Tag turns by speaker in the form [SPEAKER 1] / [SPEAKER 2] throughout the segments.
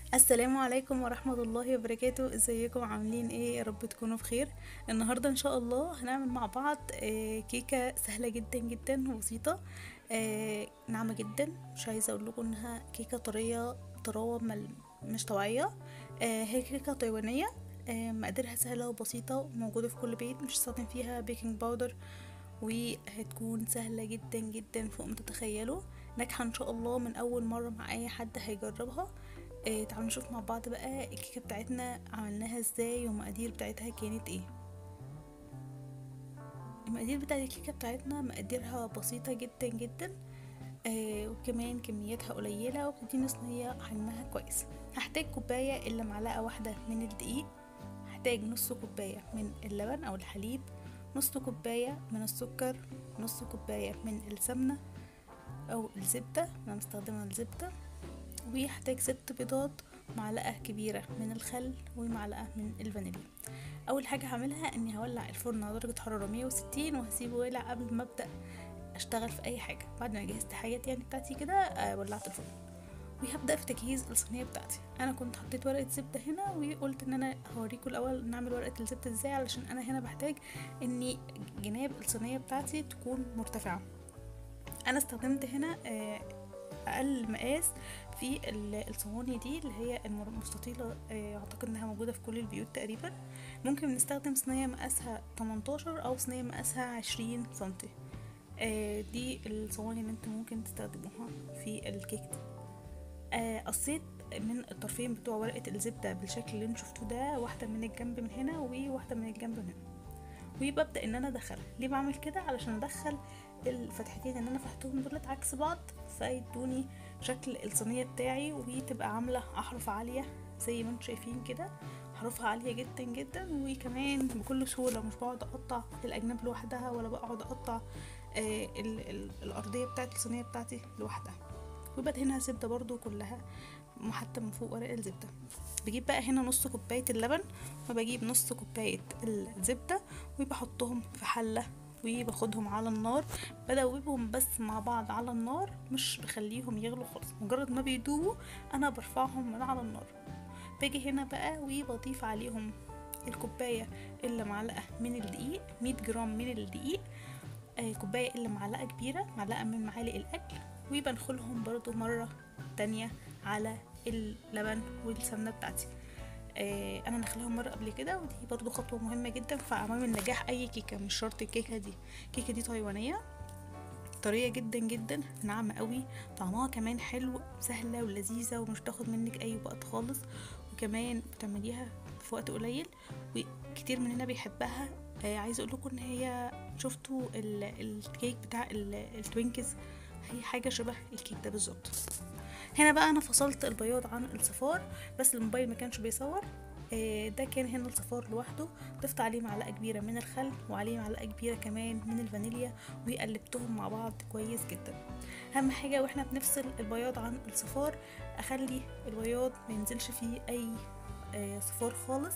[SPEAKER 1] السلام عليكم ورحمة الله وبركاته ازيكم عاملين ايه يا رب تكونوا بخير النهاردة ان شاء الله هنعمل مع بعض آه، كيكة سهلة جدا جدا وبسيطة آه، ناعمة جدا مش عايزة اقول لكم انها كيكة طرية طراوة مل- مش طبيعية آه، هي كيكة تايوانية آه، مقاديرها سهلة وبسيطة وموجودة في كل بيت مش هستخدم فيها بيكنج باودر وهتكون سهلة جدا جدا فوق ما تتخيلوا ناجحة ان شاء الله من اول مرة مع اي حد هيجربها آه تعالوا نشوف مع بعض بقى الكيكة بتاعتنا عملناها ازاي والمقادير بتاعتها كانت ايه المقادير بتاعت الكيكة بتاعتنا مقاديرها بسيطة جدا جدا آه وكمان كمياتها قليلة وبتديني صينية حجمها كويس هحتاج كوباية إلا معلقة واحدة من الدقيق هحتاج نص كوباية من اللبن أو الحليب نص كوباية من السكر نص كوباية من السمنة أو الزبدة أنا مستخدمة الزبدة ويحتاج ست بيضات معلقة كبيرة من الخل ومعلقة من الفانيليا أول حاجة هعملها إني هولع الفرن على درجة حرارة 160 وهسيبه يولع قبل ما أبدأ أشتغل في أي حاجة بعد ما جهزت حاجات يعني بتاعتي كده آه، ولعت الفرن وهبدأ في تجهيز الصينية بتاعتي أنا كنت حطيت ورقة زبدة هنا وقلت إن أنا هوريكم الأول نعمل ورقة الزبدة إزاي علشان أنا هنا بحتاج إني جناب الصينية بتاعتي تكون مرتفعة أنا استخدمت هنا آه، اقل مقاس في ال- الصواني دي اللي هي المر- المستطيله آه، اعتقد انها موجوده في كل البيوت تقريبا ممكن نستخدم صينيه مقاسها 18 او صينيه مقاسها 20 سنتي آه، دي الصواني اللي انتم ممكن تستخدموها في الكيك دي آه، قصيت من الطرفين بتوع ورقه الزبده بالشكل اللي انتم شفتوه ده واحده من الجنب من هنا وواحده من الجنب من هنا وببدا ان انا ادخلها ليه بعمل كده علشان ادخل الفتحتين اللي انا فتحتهم دولت عكس بعض فيدوني شكل الصينيه بتاعي وتبقى عامله احرف عاليه زي ما انتم شايفين كده حروفها عاليه جدا جدا وكمان بكل سهوله مش بقعد اقطع الاجناب لوحدها ولا بقعد اقطع آه ال ال الارضيه بتاعت الصينيه بتاعتي لوحدها وبدهنها زبده برضو كلها حتى من فوق ورق الزبده بجيب بقى هنا نص كوبايه اللبن وبجيب نص كوبايه الزبده وبحطهم في حله وباخدهم على النار بدوبهم بس مع بعض على النار مش بخليهم يغلوا خالص مجرد ما بيدوبوا انا برفعهم من على النار باجي هنا بقى وبضيف عليهم الكوبايه الا معلقه من الدقيق 100 جرام من الدقيق آه كوبايه الا معلقه كبيره معلقه من معالق الاكل وبنخلهم برضو مره تانية على اللبن والسمنه بتاعتي آه انا نخليهم مره قبل كده ودي برضو خطوه مهمه جدا في عوامل نجاح اي كيكه مش شرط الكيكه دي الكيكه دي تايوانيه طريه جدا جدا ناعمه قوي طعمها كمان حلو سهله ولذيذه ومش تاخد منك اي وقت خالص وكمان بتعمليها في وقت قليل وكتير مننا بيحبها آه عايزه اقول لكم ان هي شفتوا ال- الكيك بتاع ال- التوينكز هي حاجه شبه الكيك ده بالظبط هنا بقى انا فصلت البياض عن الصفار بس الموبايل ما كانش بيصور آه، ده كان هنا الصفار لوحده ضفت عليه معلقه كبيره من الخل وعليه معلقه كبيره كمان من الفانيليا وقلبتهم مع بعض كويس جدا اهم حاجه واحنا بنفصل البياض عن الصفار اخلي البياض ما ينزلش فيه اي آه، صفار خالص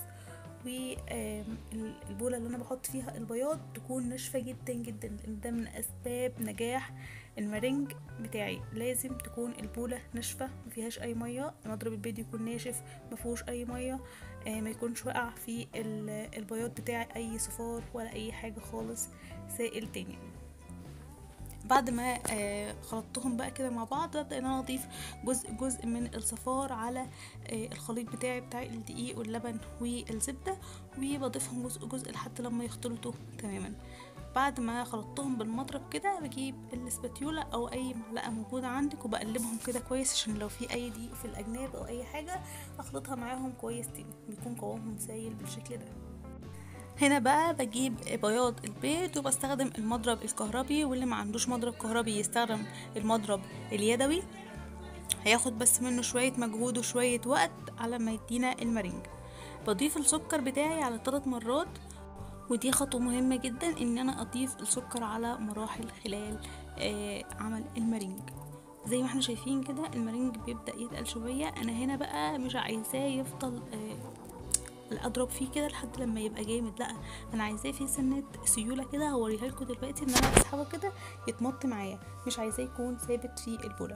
[SPEAKER 1] والبولة اللي انا بحط فيها البياض تكون ناشفة جدا جدا لان ده من اسباب نجاح المارينج بتاعي لازم تكون البولة ناشفة ما فيهاش اي مية مضرب البيض يكون ناشف ما فيهوش اي مية آه، ما يكونش وقع في ال- البياض بتاعي اي صفار ولا اي حاجة خالص سائل تاني بعد ما آه، خلطتهم بقى كده مع بعض ببدأ ان انا اضيف جزء جزء من الصفار على آه، الخليط بتاعي بتاع الدقيق واللبن والزبدة وبضيفهم جزء جزء لحد لما يختلطوا تماما بعد ما خلطتهم بالمضرب كده بجيب الاسباتيولا او اي معلقه موجوده عندك وبقلبهم كده كويس عشان لو في اي دقيق في الاجناب او اي حاجه اخلطها معاهم كويس تاني بيكون قوامهم سايل بالشكل ده هنا بقى بجيب بياض البيض وبستخدم المضرب الكهربي واللي ما عندوش مضرب كهربي يستخدم المضرب اليدوي هياخد بس منه شوية مجهود وشوية وقت على ما يدينا المارينج بضيف السكر بتاعي على ثلاث مرات ودي خطوة مهمة جدا ان انا اضيف السكر على مراحل خلال آه عمل المارينج زي ما احنا شايفين كده المارينج بيبدأ يتقل شوية انا هنا بقى مش عايزاه يفضل آه اضرب فيه كده لحد لما يبقى جامد لا انا عايزاه فيه سنه سيوله كده هوريها لكم دلوقتي ان انا بسحبه كده يتمط معايا مش عايزاه يكون ثابت في البوله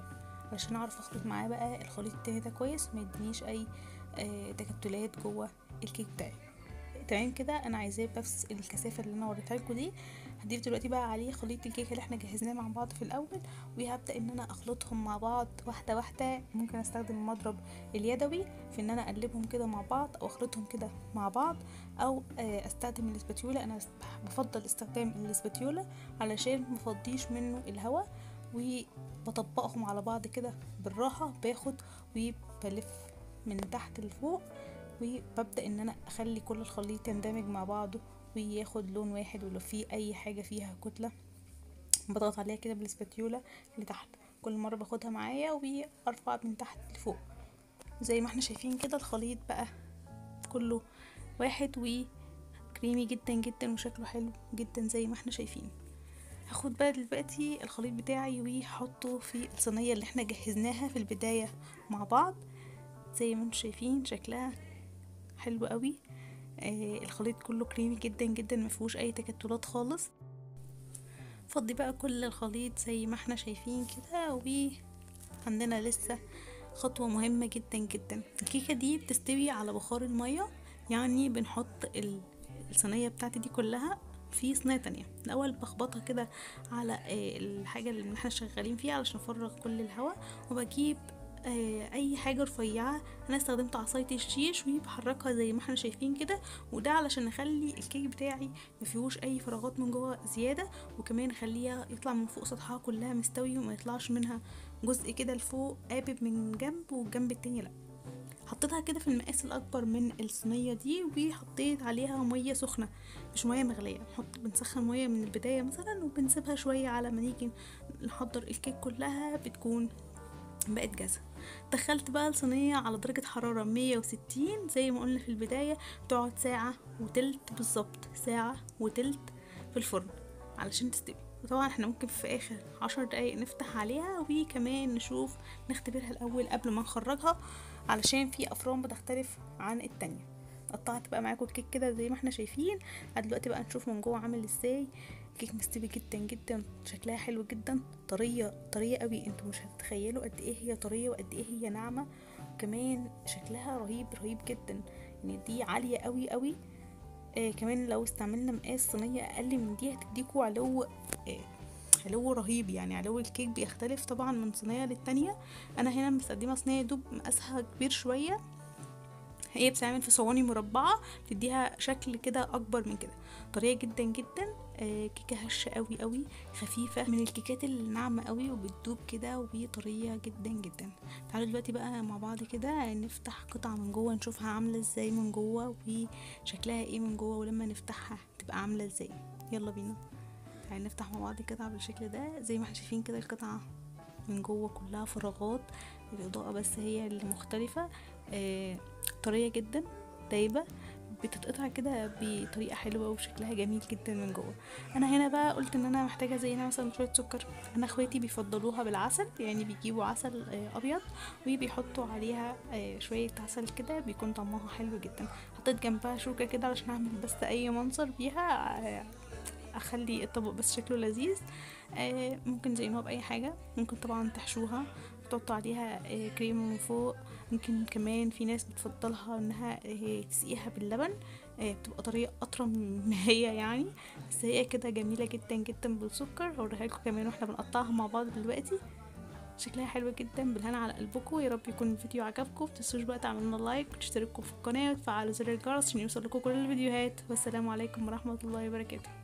[SPEAKER 1] علشان اعرف اخلط معاه بقى الخليط التاني ده كويس ما يدينيش اي آه، تكتلات جوه الكيك بتاعي تمام كده انا عايزاه بنفس الكثافه اللي انا وريتها لكم دي هضيف دلوقتي بقى عليه خليط الكيكه اللي احنا جهزناه مع بعض في الاول وهبدا ان انا اخلطهم مع بعض واحده واحده ممكن استخدم المضرب اليدوي في ان انا اقلبهم كده مع بعض او اخلطهم كده مع بعض او آه، استخدم الاسباتيولا انا بفضل استخدام الاسباتيولا علشان مفضيش منه الهواء وبطبقهم على بعض كده بالراحه باخد وبلف من تحت لفوق وببدأ ان انا اخلي كل الخليط يندمج مع بعضه وياخد لون واحد ولو في اي حاجة فيها كتلة بضغط عليها كده بالسباتيولا لتحت كل مرة باخدها معايا وارفع من تحت لفوق زي ما احنا شايفين كده الخليط بقى كله واحد وكريمي جدا جدا وشكله حلو جدا زي ما احنا شايفين هاخد بقى دلوقتي الخليط بتاعي وهحطه في الصينية اللي احنا جهزناها في البداية مع بعض زي ما انتم شايفين شكلها حلو قوي آه الخليط كله كريمي جدا جدا مفيهوش اي تكتلات خالص فضي بقى كل الخليط زي ما احنا شايفين كده وعندنا لسه خطوة مهمة جدا جدا الكيكة دي بتستوي على بخار المية يعني بنحط ال- الصينية بتاعتي دي كلها في صينية تانية الأول بخبطها كده على آه، الحاجة اللي احنا شغالين فيها علشان نفرغ كل الهواء وبجيب آه، اي حاجه رفيعه انا استخدمت عصايه الشيش وبحركها زي ما احنا شايفين كده وده علشان اخلي الكيك بتاعي ما فيهوش اي فراغات من جوه زياده وكمان اخليها يطلع من فوق سطحها كلها مستوي وما يطلعش منها جزء كده لفوق قابب من جنب والجنب التاني لا حطيتها كده في المقاس الاكبر من الصينيه دي وحطيت عليها ميه سخنه مش ميه مغليه نحط بنسخن ميه من البدايه مثلا وبنسيبها شويه على ما نيجي نحضر الكيك كلها بتكون بقت جاهزه دخلت بقى الصينية على درجة حرارة 160 زي ما قلنا في البداية تقعد ساعة وتلت بالظبط ساعة وتلت في الفرن علشان تستوي وطبعا احنا ممكن في اخر عشر دقايق نفتح عليها وكمان نشوف نختبرها الاول قبل ما نخرجها علشان في افران بتختلف عن التانية قطعت بقى معاكم الكيك كده زي ما احنا شايفين دلوقتي بقى نشوف من جوه عامل ازاي كيك مستوي جدا جدا شكلها حلو جدا طريه طريه قوي انتوا مش هتتخيلوا قد ايه هي طريه وقد ايه هي ناعمه وكمان شكلها رهيب رهيب جدا يعني دي عاليه قوي قوي آه كمان لو استعملنا مقاس صينيه اقل من دي هتديكوا علو آه علو رهيب يعني علو الكيك بيختلف طبعا من صينيه للتانية انا هنا مستخدمه صينيه دوب مقاسها كبير شويه هي بتتعمل في صواني مربعة بتديها شكل كده أكبر من كده طرية جدا جدا آه كيكة هشة قوي قوي خفيفة من الكيكات الناعمة قوي وبتدوب كده وطرية جدا جدا تعالوا دلوقتي بقى مع بعض كده نفتح قطعة من جوه نشوفها عاملة ازاي من جوه وشكلها ايه من جوه ولما نفتحها تبقى عاملة ازاي يلا بينا تعالوا نفتح مع بعض كده بالشكل ده زي ما احنا شايفين كده القطعة من جوه كلها فراغات الإضاءة بس هي اللي مختلفة آه طرية جدا دايبة بتتقطع كده بطريقة حلوة وشكلها جميل جدا من جوه انا هنا بقى قلت ان انا محتاجة زي هنا مثلا شوية سكر انا اخواتي بيفضلوها بالعسل يعني بيجيبوا عسل آه ابيض وبيحطوا عليها آه شوية عسل كده بيكون طعمها حلو جدا حطيت جنبها شوكة كده علشان اعمل بس اي منظر بيها آه اخلي الطبق بس شكله لذيذ آه ممكن زينوها باي حاجه ممكن طبعا تحشوها تحطوا عليها آه كريمه من فوق ممكن كمان في ناس بتفضلها انها آه تسقيها باللبن آه بتبقى طريقه اطرى من ما هي يعني بس هي كده جميله جدا جدا بالسكر هوريها لكم كمان واحنا بنقطعها مع بعض دلوقتي شكلها حلو جدا بالهنا على قلبكم يا رب يكون الفيديو عجبكم متنسوش بقى تعملوا لايك وتشتركوا في القناه وتفعلوا زر الجرس عشان يوصل لكم كل الفيديوهات والسلام عليكم ورحمه الله وبركاته